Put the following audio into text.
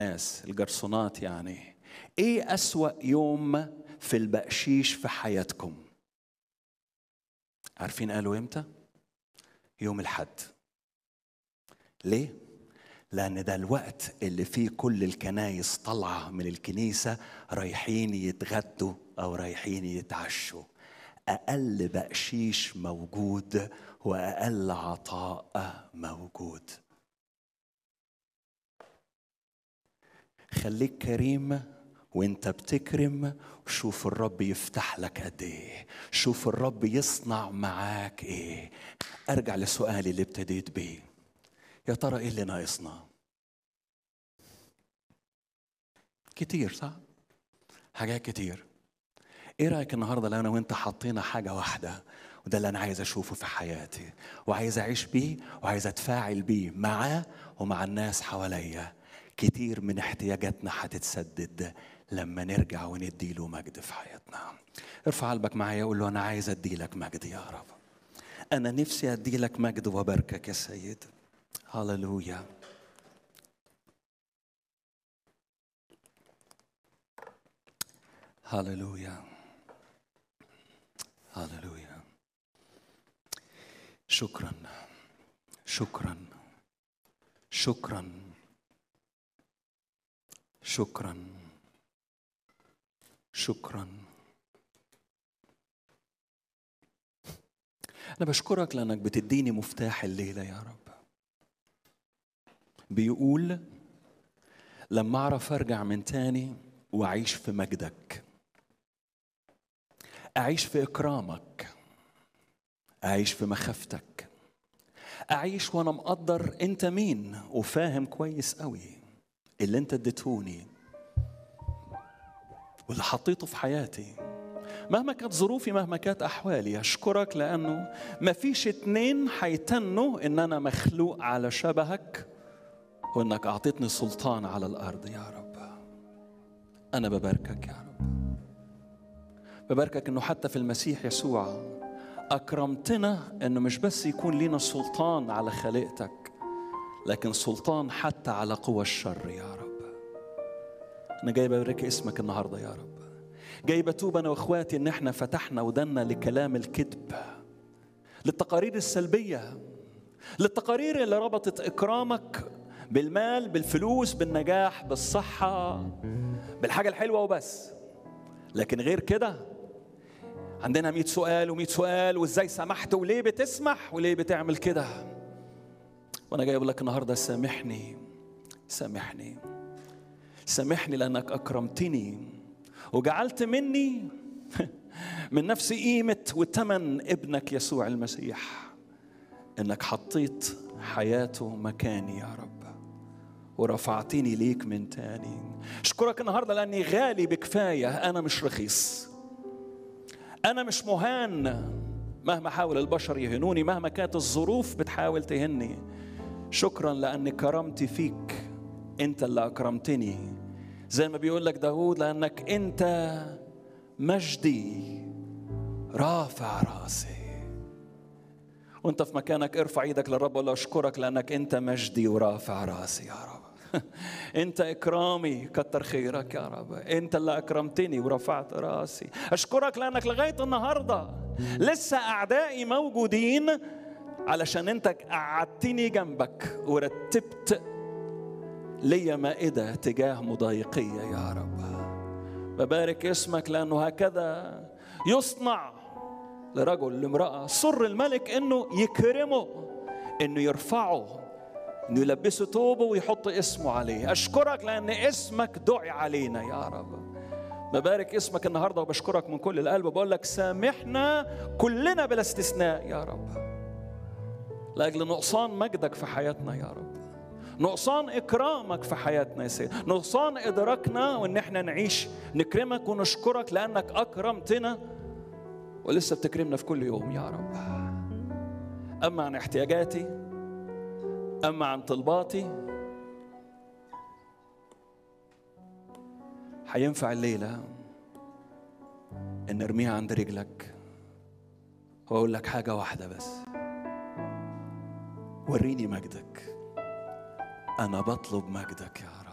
الناس الجرسونات يعني ايه اسوا يوم في البقشيش في حياتكم عارفين قالوا امتى يوم الحد ليه لان ده الوقت اللي فيه كل الكنايس طالعه من الكنيسه رايحين يتغدوا او رايحين يتعشوا اقل بقشيش موجود واقل عطاء موجود خليك كريم وانت بتكرم وشوف الرب يفتح لك قد ايه شوف الرب يصنع معاك ايه ارجع لسؤالي اللي ابتديت بيه يا ترى ايه اللي ناقصنا كتير صح حاجات كتير ايه رايك النهارده لو انا وانت حطينا حاجه واحده وده اللي انا عايز اشوفه في حياتي وعايز اعيش بيه وعايز اتفاعل بيه معاه ومع الناس حواليا كتير من احتياجاتنا هتتسدد لما نرجع وندي له مجد في حياتنا ارفع قلبك معايا وقول له انا عايز ادي لك مجد يا رب انا نفسي ادي لك مجد وباركك يا سيد هللويا هللويا هللويا شكرا شكرا شكرا شكرا شكرا انا بشكرك لانك بتديني مفتاح الليله يا رب بيقول لما اعرف ارجع من تاني واعيش في مجدك اعيش في اكرامك اعيش في مخافتك اعيش وانا مقدر انت مين وفاهم كويس قوي اللي انت اديتهوني واللي حطيته في حياتي مهما كانت ظروفي مهما كانت احوالي اشكرك لانه ما فيش اتنين هيتنوا ان انا مخلوق على شبهك وانك اعطيتني سلطان على الارض يا رب انا بباركك يا رب بباركك انه حتى في المسيح يسوع اكرمتنا انه مش بس يكون لنا سلطان على خليقتك لكن سلطان حتى على قوى الشر يا رب انا جاي ببارك اسمك النهارده يا رب جاي بتوب انا واخواتي ان احنا فتحنا ودنا لكلام الكذب للتقارير السلبيه للتقارير اللي ربطت اكرامك بالمال بالفلوس بالنجاح بالصحه بالحاجه الحلوه وبس لكن غير كده عندنا مئة سؤال ومئة سؤال وازاي سمحت وليه بتسمح وليه بتعمل كده وانا جاي اقول لك النهارده سامحني سامحني سامحني لانك اكرمتني وجعلت مني من نفس قيمه وثمن ابنك يسوع المسيح انك حطيت حياته مكاني يا رب ورفعتني ليك من تاني اشكرك النهارده لاني غالي بكفايه انا مش رخيص انا مش مهان مهما حاول البشر يهنوني مهما كانت الظروف بتحاول تهني شكرا لان كرمتي فيك انت اللي اكرمتني زي ما بيقول لك داود لانك انت مجدي رافع راسي وانت في مكانك ارفع ايدك للرب ولا اشكرك لانك انت مجدي ورافع راسي يا رب انت اكرامي كتر خيرك يا رب انت اللي اكرمتني ورفعت راسي اشكرك لانك لغايه النهارده لسه اعدائي موجودين علشان انت قعدتني جنبك ورتبت ليا مائده تجاه مضايقيه يا رب ببارك اسمك لانه هكذا يصنع لرجل لامراه سر الملك انه يكرمه انه يرفعه انه يلبسه توبه ويحط اسمه عليه اشكرك لان اسمك دعي علينا يا رب ببارك اسمك النهارده وبشكرك من كل القلب بقول لك سامحنا كلنا بلا استثناء يا رب لاجل نقصان مجدك في حياتنا يا رب نقصان اكرامك في حياتنا يا سيد نقصان ادراكنا وان احنا نعيش نكرمك ونشكرك لانك اكرمتنا ولسه بتكرمنا في كل يوم يا رب اما عن احتياجاتي اما عن طلباتي هينفع الليله ان ارميها عند رجلك واقول لك حاجه واحده بس وريني مجدك انا بطلب مجدك يا رب